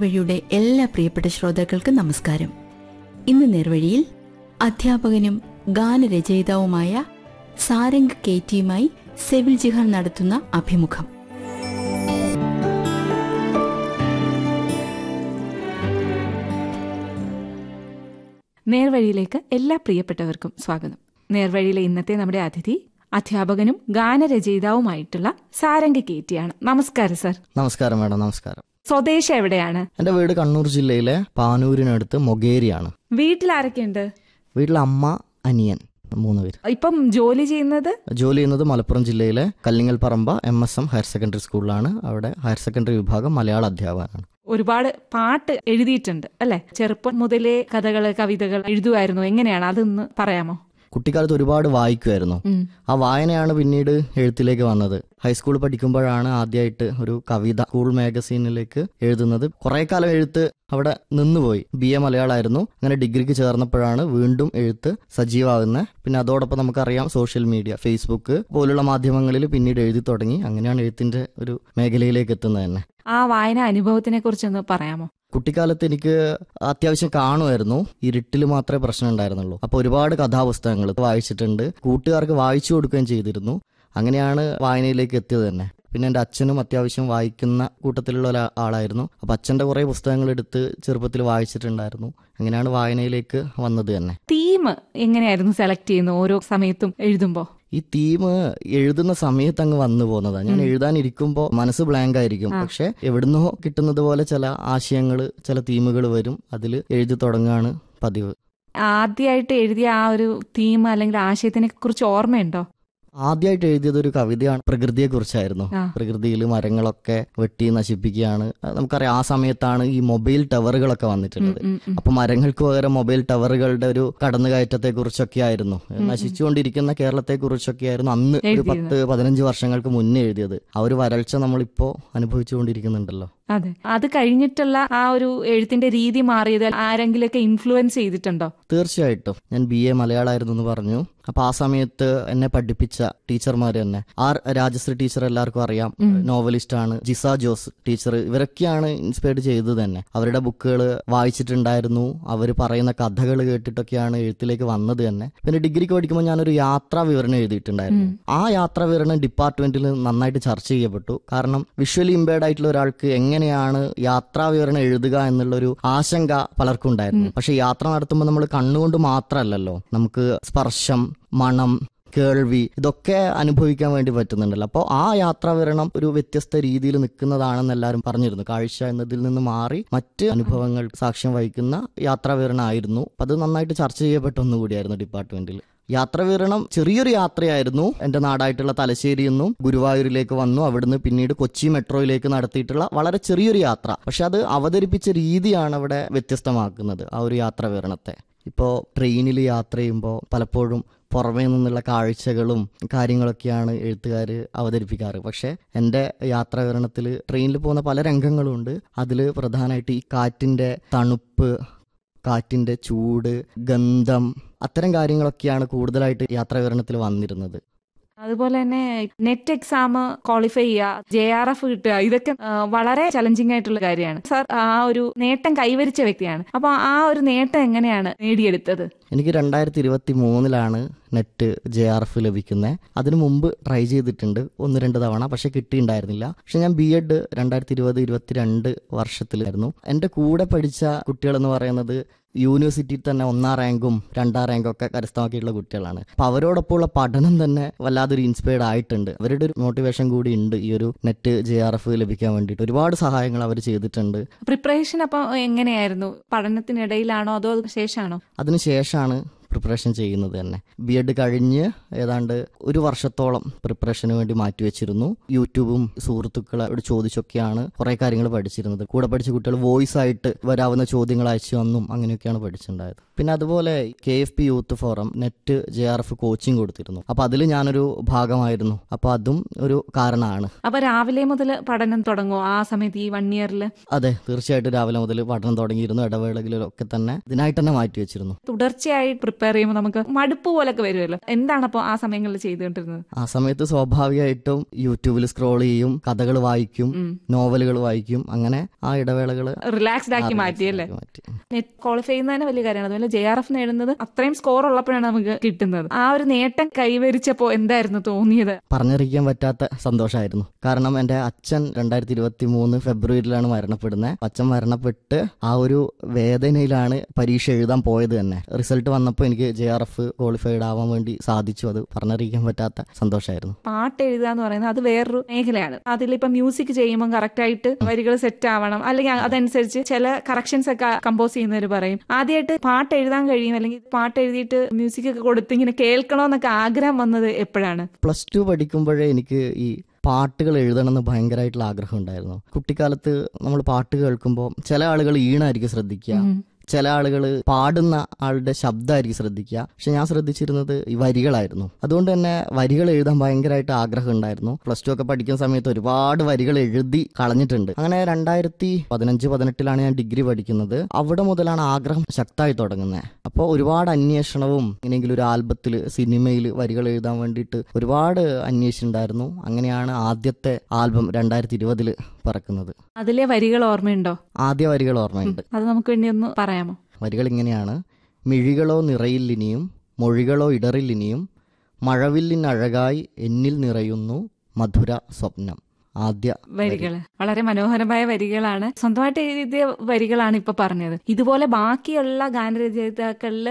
നേർവഴിയുടെ എല്ലാ പ്രിയപ്പെട്ട ശ്രോതാക്കൾക്കും നമസ്കാരം ഇന്ന് നേർവഴിയിൽ അധ്യാപകനും ഗാനരചയിതാവുമായ സാരംഗ് കേറ്റിയുമായി സെവിൽ ജിഹാൻ നടത്തുന്ന അഭിമുഖം നേർവഴിയിലേക്ക് എല്ലാ പ്രിയപ്പെട്ടവർക്കും സ്വാഗതം നേർവഴിയിലെ ഇന്നത്തെ നമ്മുടെ അതിഥി അധ്യാപകനും ഗാനരചയിതാവുമായിട്ടുള്ള സാരംഗ് കേറ്റിയാണ് നമസ്കാരം സർ നമസ്കാരം മാഡം നമസ്കാരം സ്വദേശം എവിടെയാണ് എൻ്റെ വീട് കണ്ണൂർ ജില്ലയിലെ പാനൂരിനടുത്ത് മൊഗേരിയാണ് വീട്ടിൽ ആരൊക്കെയുണ്ട് വീട്ടിൽ അമ്മ അനിയൻ മൂന്ന് പേര് ഇപ്പം ജോലി ചെയ്യുന്നത് ജോലി ചെയ്യുന്നത് മലപ്പുറം ജില്ലയിലെ Kallingal Paramba M S M higher secondary സ്കൂളിലാണ് അവിടെ ഹയർ സെക്കൻഡറി വിഭാഗം മലയാള അധ്യാപകനാണ് ഒരുപാട് പാട്ട് എഴുതിയിട്ടുണ്ട് അല്ലെ ചെറുപ്പം മുതലേ കഥകള് കവിതകൾ എഴുതുമായിരുന്നു എങ്ങനെയാണ് അതൊന്ന് പറയാമോ കുട്ടിക്കാലത്ത് ഒരുപാട് വായിക്കുമായിരുന്നു ഉം. ആ വായനയാണ് പിന്നീട് എഴുത്തിലേക്ക് വന്നത് ഹൈസ്കൂൾ പഠിക്കുമ്പോഴാണ് ആദ്യമായിട്ട് ഒരു കവിത സ്കൂൾ മാഗസീനിലേക്ക് എഴുതുന്നത് കുറെ കാലം എഴുത്ത് അവിടെ നിന്നുപോയി ബി എ മലയാളമായിരുന്നു അങ്ങനെ ഡിഗ്രിക്ക് ചേർന്നപ്പോഴാണ് വീണ്ടും എഴുത്ത് സജീവമാകുന്നത് പിന്നെ അതോടൊപ്പം നമുക്കറിയാം സോഷ്യൽ മീഡിയ ഫേസ്ബുക്ക് പോലുള്ള മാധ്യമങ്ങളിൽ പിന്നീട് എഴുതി തുടങ്ങി അങ്ങനെയാണ് എഴുത്തിന്റെ ഒരു മേഖലയിലേക്ക് എത്തുന്നത് തന്നെ ആ വായന അനുഭവത്തിനെ കുറിച്ചൊന്ന് പറയാമോ കുട്ടിക്കാലത്ത് എനിക്ക് അത്യാവശ്യം കാണുമായിരുന്നു ഇരുട്ടിൽ മാത്രമേ പ്രശ്നം ഉണ്ടായിരുന്നുള്ളൂ അപ്പോൾ ഒരുപാട് കഥാപുസ്തകങ്ങൾ വായിച്ചിട്ടുണ്ട് കൂട്ടുകാർക്ക് വായിച്ചു കൊടുക്കുകയും ചെയ്തിരുന്നു അങ്ങനെയാണ് വായനയിലേക്ക് എത്തിയത് തന്നെ പിന്നെ എൻ്റെ അച്ഛനും അത്യാവശ്യം വായിക്കുന്ന കൂട്ടത്തിലുള്ള ഒരാ- ആളായിരുന്നു അപ്പം അച്ഛൻ്റെ കുറേ പുസ്തകങ്ങൾ എടുത്ത് ചെറുപ്പത്തിൽ വായിച്ചിട്ടുണ്ടായിരുന്നു അങ്ങനെയാണ് വായനയിലേക്ക് വന്നത് തന്നെ തീം എങ്ങനെയായിരുന്നു സെലക്ട് ചെയ്യുന്നത് ഓരോ സമയത്തും എഴുതുമ്പോ ഈ തീം എഴുതുന്ന സമയത്ത് അങ്ങ് വന്നു പോകുന്നതാണ് ഞാൻ എഴുതാനിരിക്കുമ്പോൾ മനസ്സ് ബ്ലാങ്ക് ആയിരിക്കും പക്ഷെ എവിടുന്നോ കിട്ടുന്നത് പോലെ ചില ആശയങ്ങൾ ചില തീമുകൾ വരും അതിൽ എഴുതി തുടങ്ങുകയാണ് പതിവ് ആദ്യമായിട്ട് എഴുതിയ ആ ഒരു തീം അല്ലെങ്കിൽ ആശയത്തിനെ കുറിച്ച് ഓർമ്മയുണ്ടോ ആദ്യമായിട്ട് എഴുതിയത് ഒരു കവിതയാണ് പ്രകൃതിയെ കുറിച്ചായിരുന്നു ആ. പ്രകൃതിയിൽ മരങ്ങളൊക്കെ വെട്ടി നശിപ്പിക്കുകയാണ് അത് നമുക്കറിയാം ആ സമയത്താണ് ഈ മൊബൈൽ ടവറുകളൊക്കെ വന്നിട്ടുള്ളത് ഉം, ഉം. അപ്പൊ മരങ്ങൾക്ക് പകരം മൊബൈൽ ടവറുകളുടെ ഒരു കടന്നുകയറ്റത്തെ കുറിച്ചൊക്കെ ആയിരുന്നു നശിച്ചുകൊണ്ടിരിക്കുന്ന കേരളത്തെ കുറിച്ചൊക്കെ ആയിരുന്നു അന്ന് ഒരു എഴുതിയിരുന്നത്. പത്ത് പതിനഞ്ച് വർഷങ്ങൾക്ക് മുന്നേ എഴുതിയത് ആ ഒരു വരൾച്ച നമ്മളിപ്പോ അനുഭവിച്ചുകൊണ്ടിരിക്കുന്നുണ്ടല്ലോ അതെ അത് കഴിഞ്ഞിട്ടുള്ള ആ ഒരു എഴുത്തിന്റെ രീതി മാറിയത് ആരെങ്കിലൊക്കെ ഇൻഫ്ലുവൻസ് ചെയ്തിട്ടുണ്ടോ തീർച്ചയായിട്ടും ഞാൻ ബി എ മലയാളമായിരുന്നു എന്ന് പറഞ്ഞു അപ്പൊ ആ സമയത്ത് എന്നെ പഠിപ്പിച്ച ടീച്ചർമാർ തന്നെ ആർ രാജശ്രീ ടീച്ചർ എല്ലാവർക്കും അറിയാം നോവലിസ്റ്റ് ആണ് ജിസ ജോസ് ടീച്ചർ ഇവരൊക്കെയാണ് ഇൻസ്പയർഡ് ചെയ്തത് തന്നെ അവരുടെ ബുക്കുകൾ വായിച്ചിട്ടുണ്ടായിരുന്നു അവർ പറയുന്ന കഥകൾ കേട്ടിട്ടൊക്കെയാണ് എഴുത്തിലേക്ക് വന്നത് തന്നെ പിന്നെ ഡിഗ്രിക്ക് പഠിക്കുമ്പോൾ ഞാനൊരു യാത്രാ വിവരണം എഴുതിയിട്ടുണ്ടായിരുന്നു ആ യാത്രാ വിവരണം ഡിപ്പാർട്ട്മെന്റിൽ നന്നായിട്ട് ചർച്ച ചെയ്യപ്പെട്ടു കാരണം വിഷ്വലി ഇമ്പയർഡ് ആയിട്ടുള്ള ഒരാൾക്ക് എങ്ങനെയാണ് യാത്രാ വിവരണം എഴുതുക എന്നുള്ളൊരു ആശങ്ക പലർക്കും ഉണ്ടായിരുന്നു പക്ഷെ യാത്ര നടത്തുമ്പോൾ നമ്മൾ കണ്ണുകൊണ്ട് മാത്രമല്ലല്ലോ നമുക്ക് സ്പർശം മണം കേൾവി ഇതൊക്കെ അനുഭവിക്കാൻ വേണ്ടി പറ്റുന്നുണ്ടല്ലോ അപ്പോൾ ആ യാത്രാവിവരണം ഒരു വ്യത്യസ്ത രീതിയിൽ നിൽക്കുന്നതാണെന്ന് എല്ലാവരും പറഞ്ഞിരുന്നു കാഴ്ച എന്നതിൽ നിന്ന് മാറി മറ്റ് അനുഭവങ്ങൾ സാക്ഷ്യം വഹിക്കുന്ന യാത്രാവിവരണം ആയിരുന്നു അപ്പൊ അത് നന്നായിട്ട് ചർച്ച ചെയ്യപ്പെട്ട ഒന്നുകൂടിയായിരുന്നു ഡിപ്പാർട്ട്മെന്റിൽ യാത്രാവിവരണം ചെറിയൊരു യാത്രയായിരുന്നു എന്റെ നാടായിട്ടുള്ള തലശ്ശേരിയിൽ നിന്നും ഗുരുവായൂരിലേക്ക് വന്നു അവിടുന്ന് പിന്നീട് കൊച്ചി മെട്രോയിലേക്ക് നടത്തിയിട്ടുള്ള വളരെ ചെറിയൊരു യാത്ര പക്ഷെ അത് അവതരിപ്പിച്ച രീതിയാണ് അവിടെ വ്യത്യസ്തമാക്കുന്നത് ആ ഒരു യാത്രാവിവരണത്തെ ഇപ്പോൾ ട്രെയിനിൽ യാത്ര ചെയ്യുമ്പോൾ പലപ്പോഴും പുറമേ നിന്നുള്ള കാഴ്ചകളും കാര്യങ്ങളൊക്കെയാണ് എഴുത്തുകാർ അവതരിപ്പിക്കാറ് പക്ഷേ എൻ്റെ യാത്രാവിവരണത്തിൽ ട്രെയിനിൽ പോകുന്ന പല രംഗങ്ങളും ഉണ്ട് അതിൽ പ്രധാനമായിട്ട് ഈ കാറ്റിൻ്റെ തണുപ്പ് കാറ്റിൻ്റെ ചൂട് ഗന്ധം അത്തരം കാര്യങ്ങളൊക്കെയാണ് കൂടുതലായിട്ട് യാത്രാവിവരണത്തിൽ വന്നിരുന്നത് അതുപോലെ തന്നെ നെറ്റ് എക്സാം ക്വാളിഫൈ ചെയ്യുക ജെ ആർ എഫ് കിട്ടുക ഇതൊക്കെ ആ, വളരെ ചലഞ്ചിങ് ആയിട്ടുള്ള കാര്യമാണ് സാർ ആ ഒരു നേട്ടം കൈവരിച്ച വ്യക്തിയാണ് അപ്പൊ ആ ഒരു നേട്ടം എങ്ങനെയാണ് നേടിയെടുത്തത് എനിക്ക് രണ്ടായിരത്തി ഇരുപത്തി മൂന്നിലാണ് നെറ്റ് ജെ ആർ എഫ് ലഭിക്കുന്നത് അതിനു മുമ്പ് ട്രൈ ചെയ്തിട്ടുണ്ട് ഒന്ന് രണ്ട് തവണ പക്ഷെ കിട്ടിയിട്ടുണ്ടായിരുന്നില്ല പക്ഷെ ഞാൻ ബി എഡ് രണ്ടായിരത്തി ഇരുപത് ഇരുപത്തിരണ്ട് വർഷത്തിലായിരുന്നു എൻ്റെ കൂടെ പഠിച്ച കുട്ടികൾ എന്ന് പറയുന്നത് യൂണിവേഴ്സിറ്റിയിൽ തന്നെ ഒന്നാം റാങ്കും രണ്ടാം റാങ്കും ഒക്കെ കരസ്ഥമാക്കിയിട്ടുള്ള കുട്ടികളാണ് അപ്പൊ അവരോടൊപ്പമുള്ള പഠനം തന്നെ വല്ലാതൊരു ഇൻസ്പയർഡ് ആയിട്ടുണ്ട് അവരുടെ ഒരു മോട്ടിവേഷൻ കൂടി ഉണ്ട് ഈ ഒരു നെറ്റ് ജെ ആർ എഫ് ലഭിക്കാൻ വേണ്ടിയിട്ട് ഒരുപാട് സഹായങ്ങൾ അവർ ചെയ്തിട്ടുണ്ട് പ്രിപ്പറേഷൻ അപ്പൊ എങ്ങനെയായിരുന്നു പഠനത്തിനിടയിലാണോ അതോ ശേഷമാണോ അതിനുശേഷമാണ് പ്രിപ്പറേഷൻ ചെയ്യുന്നത് തന്നെ ബി എഡ് കഴിഞ്ഞ് ഏതാണ്ട് ഒരു വർഷത്തോളം പ്രിപ്പറേഷന് വേണ്ടി മാറ്റിവെച്ചിരുന്നു യൂട്യൂബും സുഹൃത്തുക്കളോട് ചോദിച്ചൊക്കെയാണ് കുറെ കാര്യങ്ങൾ പഠിച്ചിരുന്നത് കൂടെ പഠിച്ച കുട്ടികൾ വോയിസ് ആയിട്ട് വരാവുന്ന ചോദ്യങ്ങൾ അയച്ചു വന്നും അങ്ങനെയൊക്കെയാണ് പഠിച്ചിട്ടുണ്ടായത് പിന്നെ അതുപോലെ K F P youth forum NET J R F coaching കൊടുത്തിരുന്നു അപ്പൊ അതിൽ ഞാനൊരു ഭാഗമായിരുന്നു അപ്പൊ അതും ഒരു കാരണമാണ് അപ്പൊ രാവിലെ മുതൽ പഠനം തുടങ്ങുമോ ആ സമയത്ത് ഈ വൺ ഇയറിൽ അതെ തീർച്ചയായിട്ടും രാവിലെ മുതൽ പഠനം തുടങ്ങിയിരുന്നു ഇടവേളകളിലൊക്കെ തന്നെ ഇതിനായിട്ട് തന്നെ മാറ്റി വെച്ചിരുന്നു തുടർച്ചയായി പ്രിപ്പയർ ചെയ്യുമ്പോൾ നമുക്ക് മടുപ്പ് പോലൊക്കെ വരുമല്ലോ എന്താണ് അപ്പോൾ ആ സമയങ്ങളിൽ ചെയ്തുകൊണ്ടിരുന്നത് ആ സമയത്ത് സ്വാഭാവികമായിട്ടും യൂട്യൂബിൽ സ്ക്രോൾ ചെയ്യും കഥകൾ വായിക്കും നോവലുകൾ വായിക്കും അങ്ങനെ ആ ഇടവേളകൾ റിലാക്സ്ഡ് ആക്കി മാറ്റിയല്ലേ മാറ്റി നെറ്റ് ക്വാളിഫൈ ചെയ്യുന്നതിന് വലിയ കാര്യമാണ് അതുപോലെ ജെ ആർ എഫ് നേടുന്നത് അത്രയും സ്കോർ ഉള്ളപ്പോഴാണ് നമുക്ക് കിട്ടുന്നത് ആ ഒരു നേട്ടം കൈവരിച്ചപ്പോ എന്തായിരുന്നു തോന്നിയത് പറഞ്ഞറിയിക്കാൻ പറ്റാത്ത സന്തോഷമായിരുന്നു കാരണം എൻ്റെ അച്ഛൻ രണ്ടായിരത്തി ഇരുപത്തി മൂന്ന് ഫെബ്രുവരിയിലാണ് മരണപ്പെടുന്നത് അച്ഛൻ മരണപ്പെട്ട് ആ ഒരു വേദനയിലാണ് പരീക്ഷ എഴുതാൻ പോയത് തന്നെ റിസൾട്ട് വന്നപ്പോൾ എനിക്ക് ജെ ആർ എഫ് ക്വാളിഫൈഡ് ആവാൻ വേണ്ടി സാധിച്ചു അത് പറഞ്ഞറിയിക്കാൻ പറ്റാത്ത സന്തോഷമായിരുന്നു പാട്ട് എഴുതുക എന്ന് പറയുന്നത് അത് വേറൊരു മേഖലയാണ് അതിലിപ്പോ മ്യൂസിക് ചെയ്യുമ്പോൾ കറക്റ്റ് ആയിട്ട് വരികൾ സെറ്റ് ആവണം അല്ലെങ്കിൽ അതനുസരിച്ച് ചില കറക്ഷൻസ് ഒക്കെ കമ്പോസ് ചെയ്യുന്നവർ പറയും ആദ്യമായിട്ട് പാട്ട് എഴുതാൻ കഴിയും അല്ലെങ്കിൽ പാട്ട് എഴുതിയിട്ട് മ്യൂസിക് ഒക്കെ കൊടുത്ത് ഇങ്ങനെ കേൾക്കണമെന്നൊക്കെ ആഗ്രഹം വന്നത് എപ്പോഴാണ് പ്ലസ് ടു പഠിക്കുമ്പോഴേ എനിക്ക് ഈ പാട്ടുകൾ എഴുതണമെന്ന് ഭയങ്കരമായിട്ടുള്ള ആഗ്രഹം ഉണ്ടായിരുന്നു കുട്ടിക്കാലത്ത് നമ്മൾ പാട്ട് കേൾക്കുമ്പോൾ ചില ആളുകൾ ഈണായിരിക്കും ശ്രദ്ധിക്കുക ചില ആളുകൾ പാടുന്ന ആളുടെ ശബ്ദമായിരിക്കും ശ്രദ്ധിക്കുക പക്ഷെ ഞാൻ ശ്രദ്ധിച്ചിരുന്നത് ഈ വരികളായിരുന്നു അതുകൊണ്ട് തന്നെ വരികൾ എഴുതാൻ ഭയങ്കരമായിട്ട് ആഗ്രഹം ഉണ്ടായിരുന്നു പ്ലസ് ടു ഒക്കെ പഠിക്കുന്ന സമയത്ത് ഒരുപാട് വരികൾ എഴുതി കളഞ്ഞിട്ടുണ്ട് അങ്ങനെ രണ്ടായിരത്തി പതിനഞ്ച് പതിനെട്ടിലാണ് ഞാൻ ഡിഗ്രി പഠിക്കുന്നത് അവിടെ മുതലാണ് ആഗ്രഹം ശക്തമായി തുടങ്ങുന്നത് അപ്പോൾ ഒരുപാട് അന്വേഷണവും ഇങ്ങനെയെങ്കിലും ഒരു ആൽബത്തിൽ സിനിമയിൽ വരികൾ എഴുതാൻ വേണ്ടിയിട്ട് ഒരുപാട് അന്വേഷിച്ചിട്ടുണ്ടായിരുന്നു അങ്ങനെയാണ് ആദ്യത്തെ ആൽബം രണ്ടായിരത്തി ഇരുപതില് പിറക്കുന്നത് അതിലെ വരികൾ ഓർമ്മയുണ്ടോ ആദ്യ വരികൾ ഓർമ്മയുണ്ട് അത് നമുക്ക് വേണ്ടി ഒന്ന് പറയാമോ വരികൾ ഇങ്ങനെയാണ് മിഴികളോ നിറയില്ലിനിയും മൊഴികളോ ഇടറില്ലിനിയും മഴവില്ലിനഴകായി എന്നിൽ നിറയുന്നു മധുര സ്വപ്നം ആദ്യ വരികൾ വളരെ മനോഹരമായ വരികളാണ് സ്വന്തമായിട്ട് എഴുതിയ വരികളാണ് ഇപ്പൊ പറഞ്ഞത് ഇതുപോലെ ബാക്കിയുള്ള ഗാനരചയിതാക്കളിൽ